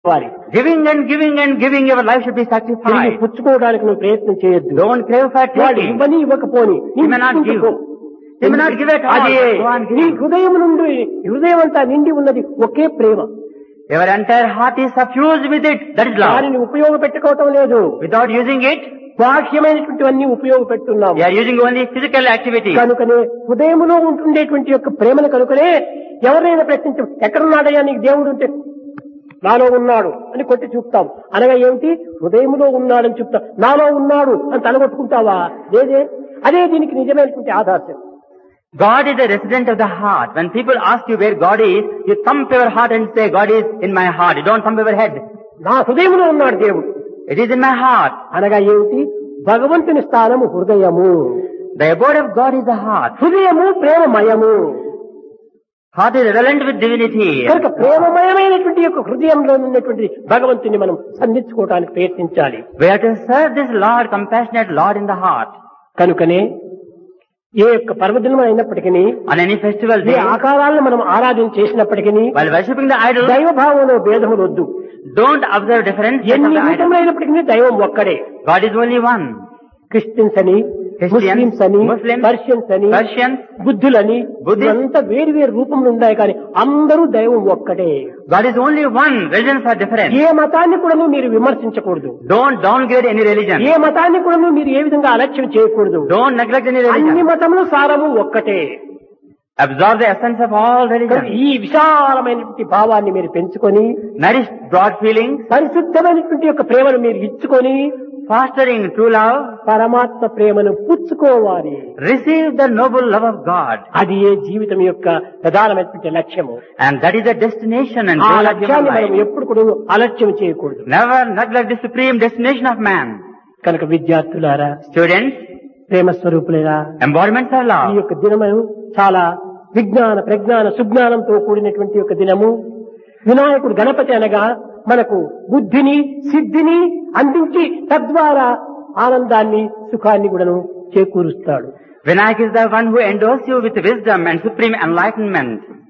వారి Giving and giving and giving, your life should be తిరిగి sacrificed. పుచ్చుకోవడానికి నువ్వు ప్రయత్నం చేయొద్దు Don't crave for వాడు taking. ఇవ్వని ఇవ్వకపోని He may not give. He may not give at all. అది Go on నీ giving. హృదయం నుండి హృదయం అంతా నిండి ఉన్నది ఒకే ప్రేమ Your entire heart is suffused with it. That is love. దానిని ఉపయోగపెట్టుకోవటం లేదు Without using it, బాహ్యమైనటువంటివన్నీ ఉపయోగపెట్టున్నాము you are using only physical activity. కనుకనే హృదయములో ఉంటుండేటువంటి యొక్క ప్రేమను కనుకనే ఎవరైనా ప్రశ్నించ ఎక్కడున్నాడయ్యా నీకు దేవుడు ఉంటే నాలో ఉన్నాడు అని కొట్టి చూపుతాం అనగా ఏమిటి హృదయములో ఉన్నాడని చెప్తాం నాలో ఉన్నాడు అని తలగొట్టుకుంటావా లేదే అదే దీనికి నిజమైనటువంటి ఆదర్శం God is a resident of the heart. When people ask you where God is, you thump your heart and say, God is in my heart. You don't thump your head. నా హృదయంలో ఉన్నాడు దేవుడు It is in my heart. అనగా ఏమిటి భగవంతుని స్థానము హృదయము The abode of God is the heart. హృదయము ప్రేమమయము Heart is relevant with divinity. కనుక ప్రేమమయమైనటువంటి యొక్క హృదయంలో ఉన్నటువంటి భగవంతుని మనం సంధించుకోవడానికి ప్రయత్నించాలి We have to serve this Lord, compassionate Lord in the heart. కనుకనే ఏ యొక్క పర్వదినం అయినప్పటికీ On any festival A day, ఆకారాలను మనం ఆరాధన చేసినప్పటికీ while worshipping the idol, దైవ భావంలో భేదములు వద్దు don't observe difference of ఎన్ని the idol. రూపములైనప్పటికీ దైవం ఒక్కడే God is only one. Christians అని Christians, ముస్లిమ్స్ అని Muslims, పర్షియన్స్ అని Persians, బుద్ధులని Buddhists. అంతా వేరు వేరు రూపములు ఉన్నాయి కానీ అందరూ దైవం ఒక్కటే God is only one. Religions are different. ఏ మతాన్ని కూడా మీరు విమర్శించకూడదు Don't downgrade any religion. ఏ మతాన్ని కూడా మీరు ఏ విధంగా అలక్ష్యం చేయకూడదు Don't neglect any అన్ని religion. మతములు సారము ఒక్కటే Absorb the essence of all కనుక religions. ఈ విశాలమైనటువంటి భావాన్ని మీరు పెంచుకొని Nourish broad feelings, పరిశుద్ధమైనటువంటి యొక్క ప్రేమను మీరు ఇచ్చుకొని fostering true love, పరమాత్మ ప్రేమను పుచ్చుకోవాలి receive the noble love of God. అది ఏ జీవితం యొక్క ప్రధానమైనటువంటి లక్ష్యము And that is the destination and ఆ goal of human లక్ష్యాన్ని మనం life. ఎప్పుడు కూడా అలక్ష్యం చేయకూడదు Never neglect the supreme destination of man. కనుక విద్యార్థులారా Students, ప్రేమ స్వరూపులేరా embodiments of ఈ love. యొక్క దినము చాలా విజ్ఞాన ప్రజ్ఞాన సుజ్ఞానంతో కూడినటువంటి యొక్క దినము వినాయకుడు గణపతి అనగా మనకు బుద్ధిని సిద్ధిని అందించి తద్వారా ఆనందాన్ని సుఖాన్ని కూడాను చేకూరుస్తాడు Vinayak is the one who endows you with wisdom and supreme enlightenment.